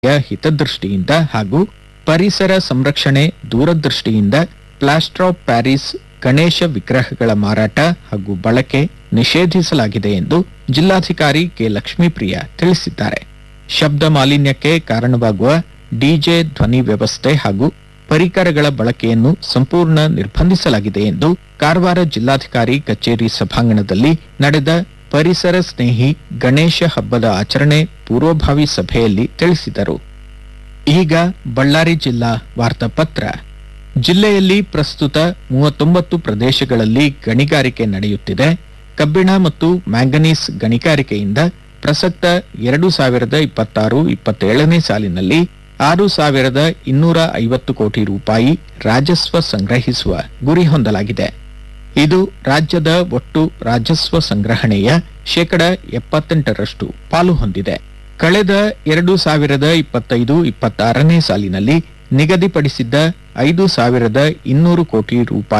ಯ ಹಿತದೃಷ್ಟಿಯಿಂದ ಹಾಗೂ ಪರಿಸರ ಸಂರಕ್ಷಣೆ ದೂರದೃಷ್ಟಿಯಿಂದ ಪ್ಲಾಸ್ಟರ್ ಆಫ್ ಪ್ಯಾರಿಸ್ ಗಣೇಶ ವಿಗ್ರಹಗಳ ಮಾರಾಟ ಹಾಗೂ ಬಳಕೆ ನಿಷೇಧಿಸಲಾಗಿದೆ ಎಂದು ಜಿಲ್ಲಾಧಿಕಾರಿ ಕೆ ಲಕ್ಷ್ಮೀಪ್ರಿಯ ತಿಳಿಸಿದ್ದಾರೆ ಶಬ್ದ ಮಾಲಿನ್ಯಕ್ಕೆ ಕಾರಣವಾಗುವ ಡಿಜೆ ಧ್ವನಿ ವ್ಯವಸ್ಥೆ ಹಾಗೂ ಪರಿಕರಗಳ ಬಳಕೆಯನ್ನು ಸಂಪೂರ್ಣ ನಿರ್ಬಂಧಿಸಲಾಗಿದೆ ಎಂದು ಕಾರವಾರ ಜಿಲ್ಲಾಧಿಕಾರಿ ಕಚೇರಿ ಸಭಾಂಗಣದಲ್ಲಿ ನಡೆದ ಪರಿಸರ ಸ್ನೇಹಿ ಗಣೇಶ ಹಬ್ಬದ ಆಚರಣೆ ಪೂರ್ವಭಾವಿ ಸಭೆಯಲ್ಲಿ ತಿಳಿಸಿದರು ಈಗ ಬಳ್ಳಾರಿ ಜಿಲ್ಲಾ ವಾರ್ತಾಪತ್ರ ಜಿಲ್ಲೆಯಲ್ಲಿ ಪ್ರಸ್ತುತ ಮೂವತ್ತೊಂಬತ್ತು ಪ್ರದೇಶಗಳಲ್ಲಿ ಗಣಿಗಾರಿಕೆ ನಡೆಯುತ್ತಿದೆ ಕಬ್ಬಿಣ ಮತ್ತು ಮ್ಯಾಂಗನೀಸ್ ಗಣಿಗಾರಿಕೆಯಿಂದ ಪ್ರಸಕ್ತ ಎರಡು ಸಾವಿರದ ಇಪ್ಪತ್ತಾರು ಇಪ್ಪತ್ತೇಳನೇ ಸಾಲಿನಲ್ಲಿ ಆರು ಸಾವಿರದ ಇನ್ನೂರ ಐವತ್ತು ಕೋಟಿ ರೂಪಾಯಿ ರಾಜಸ್ವ ಸಂಗ್ರಹಿಸುವ ಗುರಿ ಹೊಂದಲಾಗಿದೆ ಇದು ರಾಜ್ಯದ ಒಟ್ಟು ರಾಜಸ್ವ ಸಂಗ್ರಹಣೆಯ ಶೇಕಡ ಎಪ್ಪತ್ತೆಂಟರಷ್ಟು ಪಾಲು ಹೊಂದಿದೆ ಕಳೆದ ಎರಡು ಸಾವಿರದ ಇಪ್ಪತ್ತೈದು ಇಪ್ಪತ್ತಾರನೇ ಸಾಲಿನಲ್ಲಿ ನಿಗದಿಪಡಿಸಿದ್ದ ಐದು ಸಾವಿರದ ಇನ್ನೂರು ಕೋಟಿ ರೂಪಾಯಿ